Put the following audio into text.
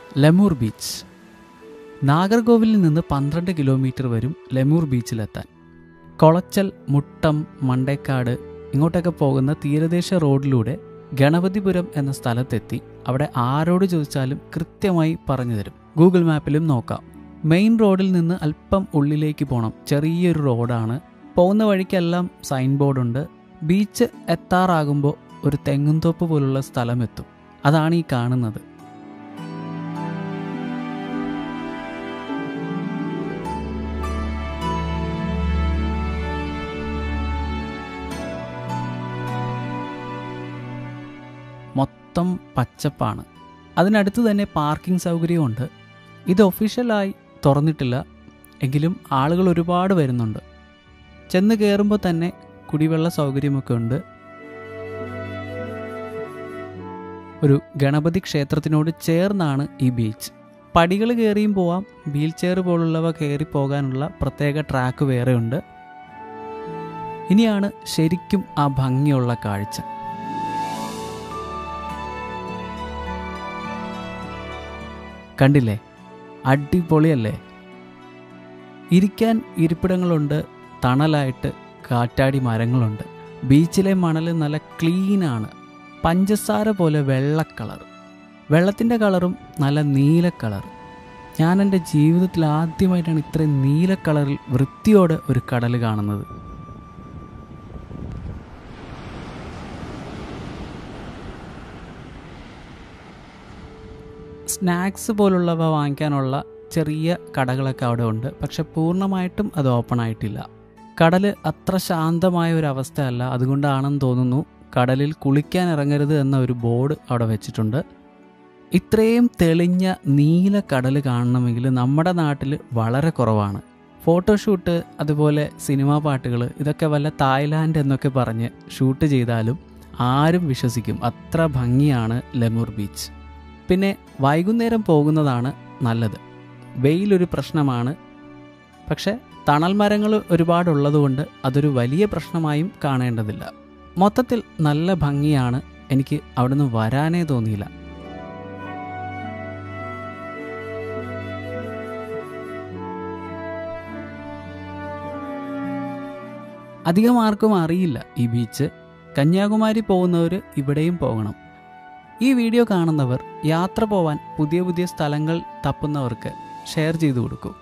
lemur beach നാഗർകോവിലിൽ നിന്ന് പന്ത്രണ്ട് kilometre വരും ലെമൂർ ബീച്ചിലെത്താൻ കൊളച്ചൽ മുട്ടം മണ്ടേക്കാട് ഇങ്ങോട്ടൊക്കെ പോകുന്ന തീരദേശ റോഡിലൂടെ ഗണപതിപുരം എന്ന സ്ഥലത്തെത്തി അവിടെ ആരോട് ചോദിച്ചാലും കൃത്യമായി പറഞ്ഞു തരും ഗൂഗിൾ മാപ്പിലും നോക്കാം മെയിൻ റോഡിൽ നിന്ന് അല്പം ഉള്ളിലേക്ക് പോകണം ചെറിയൊരു റോഡാണ് പോകുന്ന വഴിക്കെല്ലാം സൈൻ ബോർഡുണ്ട് ബീച്ച് എത്താറാകുമ്പോൾ ഒരു തെങ്ങുംതോപ്പ് പോലുള്ള സ്ഥലം എത്തും അതാണ് ഈ കാണുന്നത് മൊത്തം പച്ചപ്പാണ് അതിനടുത്ത് തന്നെ പാർക്കിംഗ് സൗകര്യമുണ്ട് ഇത് ഒഫീഷ്യലായി തുറന്നിട്ടില്ല എങ്കിലും ആളുകൾ ഒരുപാട് വരുന്നുണ്ട് ചെന്ന് കയറുമ്പോൾ തന്നെ കുടിവെള്ള സൗകര്യമൊക്കെ ഉണ്ട് ഒരു ഗണപതി ക്ഷേത്രത്തിനോട് ചേർന്നാണ് ഈ ബീച്ച് പടികൾ കയറിയും പോവാം വീൽ ചെയർ പോലുള്ളവ കയറി പോകാനുള്ള പ്രത്യേക ട്രാക്ക് വേറെയുണ്ട് ഇനിയാണ് ശരിക്കും ആ ഭംഗിയുള്ള കാഴ്ച കണ്ടില്ലേ അടിപൊളിയല്ലേ ഇരിക്കാൻ ഇരിപ്പിടങ്ങളുണ്ട് തണലായിട്ട് കാറ്റാടി മരങ്ങളുണ്ട് ബീച്ചിലെ മണൽ നല്ല ക്ലീനാണ് പഞ്ചസാര പോലെ വെള്ള കളർ വെള്ളത്തിൻ്റെ കളറും നല്ല നീല കളർ ഞാൻ എൻ്റെ ജീവിതത്തിൽ ആദ്യമായിട്ടാണ് ഇത്രയും നീല കളറിൽ വൃത്തിയോടെ ഒരു കടൽ കാണുന്നത് സ്നാക്സ് പോലുള്ളവ വാങ്ങിക്കാനുള്ള ചെറിയ കടകളൊക്കെ അവിടെ ഉണ്ട് പക്ഷെ പൂർണ്ണമായിട്ടും അത് ഓപ്പൺ ആയിട്ടില്ല കടൽ അത്ര ശാന്തമായ ഒരു അവസ്ഥയല്ല അതുകൊണ്ടാണെന്ന് തോന്നുന്നു കടലിൽ കുളിക്കാൻ ഇറങ്ങരുത് എന്ന ഒരു ബോർഡ് അവിടെ വെച്ചിട്ടുണ്ട് ഇത്രയും തെളിഞ്ഞ നീല കടൽ കാണണമെങ്കിൽ നമ്മുടെ നാട്ടിൽ വളരെ കുറവാണ് ഫോട്ടോഷൂട്ട് അതുപോലെ സിനിമാ പാട്ടുകൾ ഇതൊക്കെ വല്ല തായ്ലാൻഡ് എന്നൊക്കെ പറഞ്ഞ് ഷൂട്ട് ചെയ്താലും ആരും വിശ്വസിക്കും അത്ര ഭംഗിയാണ് ലെമൂർ ബീച്ച് പിന്നെ വൈകുന്നേരം പോകുന്നതാണ് നല്ലത് വെയിലൊരു പ്രശ്നമാണ് പക്ഷെ തണൽ മരങ്ങൾ ഒരുപാടുള്ളതുകൊണ്ട് അതൊരു വലിയ പ്രശ്നമായും കാണേണ്ടതില്ല മൊത്തത്തിൽ നല്ല ഭംഗിയാണ് എനിക്ക് അവിടുന്ന് വരാനേ തോന്നിയില്ല അധികം ആർക്കും അറിയില്ല ഈ ബീച്ച് കന്യാകുമാരി പോകുന്നവർ ഇവിടെയും പോകണം ഈ വീഡിയോ കാണുന്നവർ യാത്ര പോവാൻ പുതിയ പുതിയ സ്ഥലങ്ങൾ തപ്പുന്നവർക്ക് ഷെയർ ചെയ്തു കൊടുക്കൂ